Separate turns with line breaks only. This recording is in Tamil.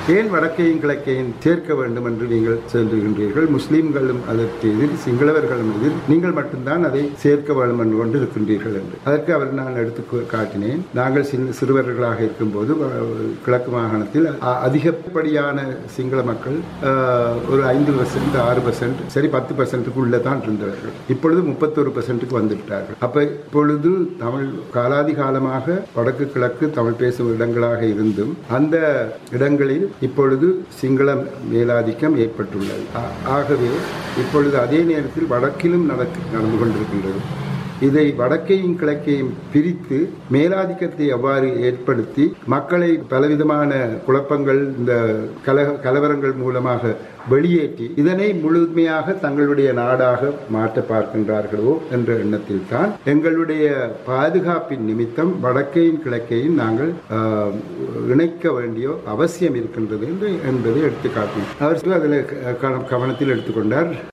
ஏன் வடக்கையும் கிழக்கையும் சேர்க்க வேண்டும் என்று நீங்கள் சொல்லுகின்றீர்கள் முஸ்லிம்களும் அதற்கு எதிர் சிங்களவர்களும் எதிர் நீங்கள் மட்டும்தான் அதை சேர்க்க வேண்டும் என்று கொண்டு இருக்கின்றீர்கள் என்று அதற்கு அவர் நான் எடுத்து கு- காட்டினேன் நாங்கள் சின்ன சிறுவர்களாக இருக்கும்போது அஹ், கிழக்கு மாகாணத்தில் அ- அதிகப்படியான சிங்கள மக்கள் அஹ், ஒரு ஐந்து பர்சன்ட் ஆறு பர்சன்ட் சரி பத்து பர்சன்ட்டுக்கு உள்ளே தான் இருந்தவர்கள் இப்பொழுது முப்பத்தொரு பர்சன்ட்டுக்கு வந்துவிட்டார்கள் அப்ப இப்பொழுது தமிழ் காலாதி காலமாக வடக்கு கிழக்கு தமிழ் பேசும் இடங்களாக இருந்தும் அந்த இடங்களில் இப்பொழுது சிங்கள மேலாதிக்கம் ஏற்பட்டுள்ளது ஆ- ஆகவே இப்பொழுது அதே நேரத்தில் வடக்கிலும் நடக்கு நடந்து கொண்டிருக்கின்றது இதை வடக்கையும் கிழக்கையும் பிரித்து மேலாதிக்கத்தை எவ்வாறு ஏற்படுத்தி மக்களை பலவிதமான குழப்பங்கள் இந்த கலக கலவரங்கள் மூலமாக வெளியேற்றி இதனை முழுமையாக தங்களுடைய நாடாக மாற்ற பார்க்கின்றார்களோ என்ற எண்ணத்தில் தான் எங்களுடைய பாதுகாப்பின் நிமித்தம் வடக்கையும் கிழக்கையும் நாங்கள் ஆஹ், இணைக்க வேண்டிய அவசியம் இருக்கின்றது என்று என்பதை எடுத்து காட்டினார் அவர் அதில் கவனத்தில் எடுத்துக்கொண்டார்